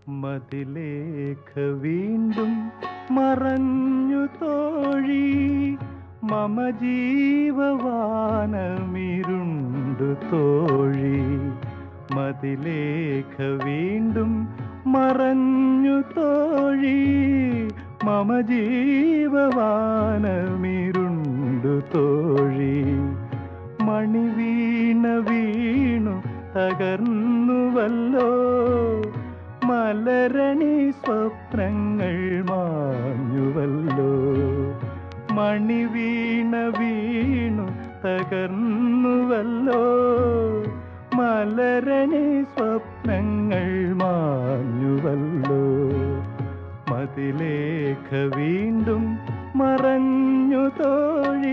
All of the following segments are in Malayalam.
മതിലേഖ വീണ്ടും മറഞ്ഞു തോഴി മമ ജീവവാനമിരുണ്ടു തോഴി മതിലേഖ വീണ്ടും മറഞ്ഞു തോഴി മമ ജീവവാനമിരുണ്ടു തോഴി മണിവീണ വീണു തകർന്നുവല്ലോ മലരണി സ്വപ്നങ്ങൾ മാഞ്ഞുവല്ലോ മണിവീണ വീണു തകർന്നുവല്ലോ മലരണി സ്വപ്നങ്ങൾ മാഞ്ഞുവല്ലോ മതിലേഖ വീണ്ടും മറഞ്ഞു തോഴി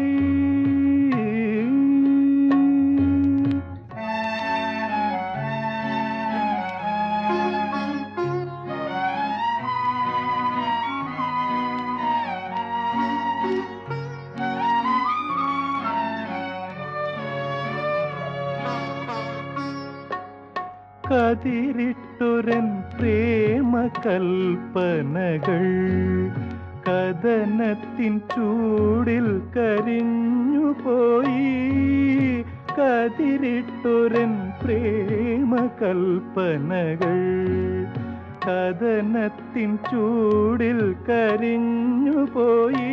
കതിരിട്ടൊരൻ പ്രേമ കൽപ്പനകൾ കഥനത്തിൻ ചൂടിൽ കരിഞ്ഞു പോയി കതിരിട്ടൊരൻ പ്രേമ കൽപ്പനകൾ കഥനത്തിൻ ചൂടിൽ കരിഞ്ഞു പോയി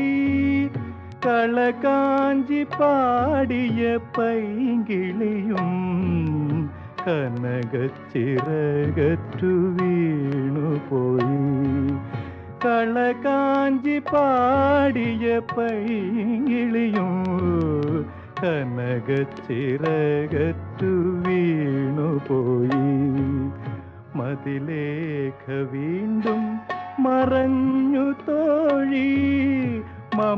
കളകാഞ്ചി പാടിയ പൈകിളിയും കനകച്ചിറകറ്റു വീണുപോയി കളകാഞ്ചി പാടിയ പൈകിളിയും കനകച്ചിറകറ്റു വീണുപോയി മതിലേഖ വീണ്ടും മറഞ്ഞു തോഴി മമ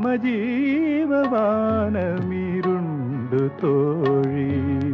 ജീവവാനമിരുണ്ടു തോഴി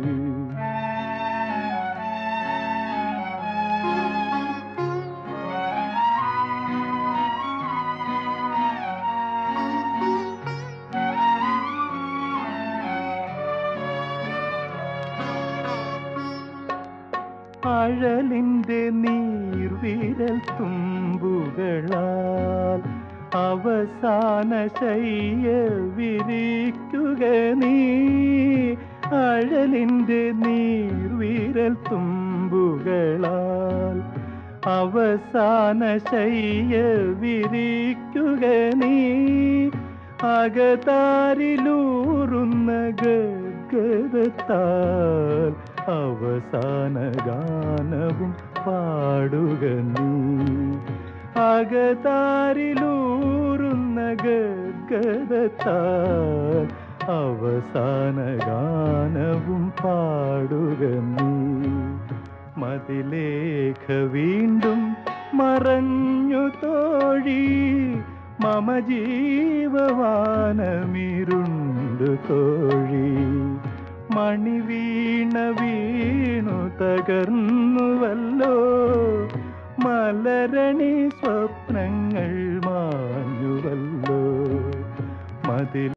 അഴലിന്റെ നീർവിരൽ തുമ്പുകളാൽ അവസാന ശയ്യ വിരിക്കുക നീ അഴലിന്റെ നീർവിരൽ തുമ്പുകളാൽ അവസാന ശയ്യ വിരിക്കുക നീ അകതാരിലൂറുന്ന ഗദ്ഗതത്താൽ അവസാന ഗാനവും പാടുക നീ അകതാരിലൂറുന്ന ഗദ്ഗതത്താൽ അവസാന ഗാനവും പാടുക നീ മതിലേഖ വീണ്ടും മറഞ്ഞു തോഴി മമ ജീവവാനമിരുണ്ടു തോഴി മണിവീണ വീണു തകർന്നുവല്ലോ മലരണി സ്വപ്നങ്ങൾ മാഞ്ഞുവല്ലോ മതിൽ